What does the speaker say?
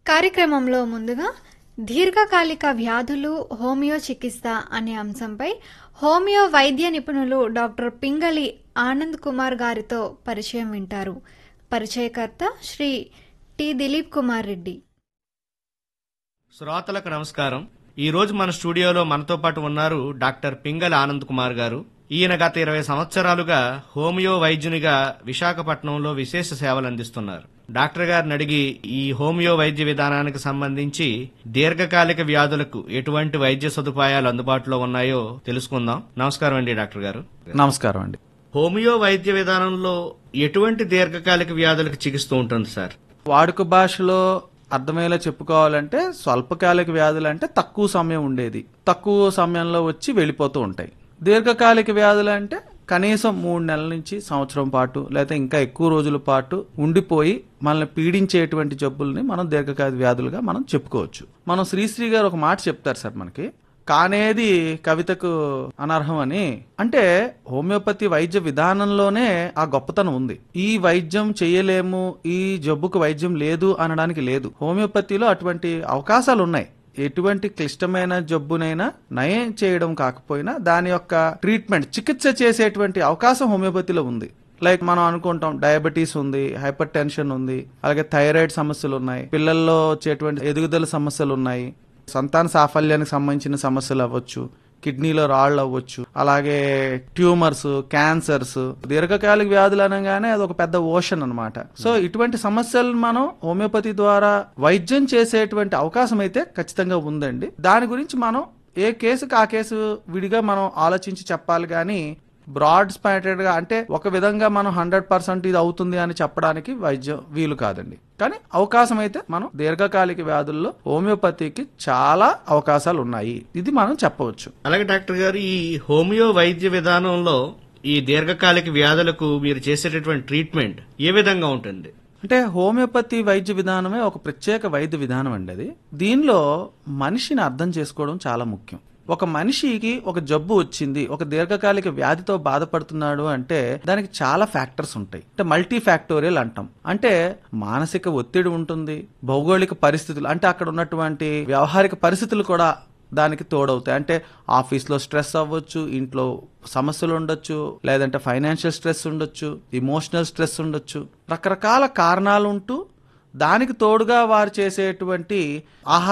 కార్యక్రమంలో ముందుగా దీర్ఘకాలిక వ్యాధులు హోమియో చికిత్స అనే అంశంపై హోమియో వైద్య నిపుణులు డాక్టర్ పింగళి ఆనంద్ కుమార్ గారితో పరిచయం వింటారు పరిచయకర్త శ్రీ టి దిలీప్ కుమార్ రెడ్డి శ్రోతలకు నమస్కారం ఈ రోజు మన స్టూడియోలో మనతో పాటు ఉన్నారు డాక్టర్ పింగళ ఆనంద్ కుమార్ గారు ఈయన గత ఇరవై సంవత్సరాలుగా హోమియో వైద్యునిగా విశాఖపట్నంలో విశేష సేవలు అందిస్తున్నారు డాక్టర్ గారిని అడిగి ఈ హోమియో వైద్య విధానానికి సంబంధించి దీర్ఘకాలిక వ్యాధులకు ఎటువంటి వైద్య సదుపాయాలు అందుబాటులో ఉన్నాయో తెలుసుకుందాం నమస్కారం అండి డాక్టర్ గారు నమస్కారం అండి హోమియో వైద్య విధానంలో ఎటువంటి దీర్ఘకాలిక వ్యాధులకు చికిత్స ఉంటుంది సార్ వాడుక భాషలో అర్థమయ్యేలా చెప్పుకోవాలంటే స్వల్పకాలిక వ్యాధులు అంటే తక్కువ సమయం ఉండేది తక్కువ సమయంలో వచ్చి వెళ్ళిపోతూ ఉంటాయి దీర్ఘకాలిక వ్యాధులు అంటే కనీసం మూడు నెలల నుంచి సంవత్సరం పాటు లేదా ఇంకా ఎక్కువ రోజుల పాటు ఉండిపోయి మనల్ని పీడించేటువంటి జబ్బుల్ని మనం దీర్ఘకాలిక వ్యాధులుగా మనం చెప్పుకోవచ్చు మనం శ్రీశ్రీ గారు ఒక మాట చెప్తారు సార్ మనకి కానేది కవితకు అనర్హం అని అంటే హోమియోపతి వైద్య విధానంలోనే ఆ గొప్పతనం ఉంది ఈ వైద్యం చేయలేము ఈ జబ్బుకు వైద్యం లేదు అనడానికి లేదు హోమియోపతిలో అటువంటి అవకాశాలు ఉన్నాయి ఎటువంటి క్లిష్టమైన జబ్బునైనా నయం చేయడం కాకపోయినా దాని యొక్క ట్రీట్మెంట్ చికిత్స చేసేటువంటి అవకాశం హోమియోపతిలో ఉంది లైక్ మనం అనుకుంటాం డయాబెటీస్ ఉంది హైపర్ టెన్షన్ ఉంది అలాగే థైరాయిడ్ సమస్యలు ఉన్నాయి పిల్లల్లో వచ్చేటువంటి ఎదుగుదల సమస్యలు ఉన్నాయి సంతాన సాఫల్యానికి సంబంధించిన సమస్యలు అవ్వచ్చు కిడ్నీలో రాళ్ళు అవ్వచ్చు అలాగే ట్యూమర్స్ క్యాన్సర్స్ దీర్ఘకాలిక వ్యాధులు అనగానే అది ఒక పెద్ద ఓషన్ అన్నమాట సో ఇటువంటి సమస్యలు మనం హోమియోపతి ద్వారా వైద్యం చేసేటువంటి అవకాశం అయితే ఖచ్చితంగా ఉందండి దాని గురించి మనం ఏ కేసుకి ఆ కేసు విడిగా మనం ఆలోచించి చెప్పాలి కానీ బ్రాడ్ స్పాటెడ్ గా అంటే ఒక విధంగా మనం హండ్రెడ్ పర్సెంట్ ఇది అవుతుంది అని చెప్పడానికి వైద్యం వీలు కాదండి కానీ అవకాశం అయితే మనం దీర్ఘకాలిక వ్యాధుల్లో హోమియోపతికి చాలా అవకాశాలు ఉన్నాయి ఇది మనం చెప్పవచ్చు అలాగే డాక్టర్ గారు ఈ హోమియో వైద్య విధానంలో ఈ దీర్ఘకాలిక వ్యాధులకు మీరు చేసేటటువంటి ట్రీట్మెంట్ ఏ విధంగా ఉంటుంది అంటే హోమియోపతి వైద్య విధానమే ఒక ప్రత్యేక వైద్య విధానం అండి అది దీనిలో మనిషిని అర్థం చేసుకోవడం చాలా ముఖ్యం ఒక మనిషికి ఒక జబ్బు వచ్చింది ఒక దీర్ఘకాలిక వ్యాధితో బాధపడుతున్నాడు అంటే దానికి చాలా ఫ్యాక్టర్స్ ఉంటాయి అంటే మల్టీ ఫ్యాక్టోరియల్ అంటాం అంటే మానసిక ఒత్తిడి ఉంటుంది భౌగోళిక పరిస్థితులు అంటే అక్కడ ఉన్నటువంటి వ్యవహారిక పరిస్థితులు కూడా దానికి తోడవుతాయి అంటే ఆఫీస్లో స్ట్రెస్ అవ్వచ్చు ఇంట్లో సమస్యలు ఉండొచ్చు లేదంటే ఫైనాన్షియల్ స్ట్రెస్ ఉండొచ్చు ఇమోషనల్ స్ట్రెస్ ఉండొచ్చు రకరకాల కారణాలు ఉంటూ దానికి తోడుగా వారు చేసేటువంటి ఆహార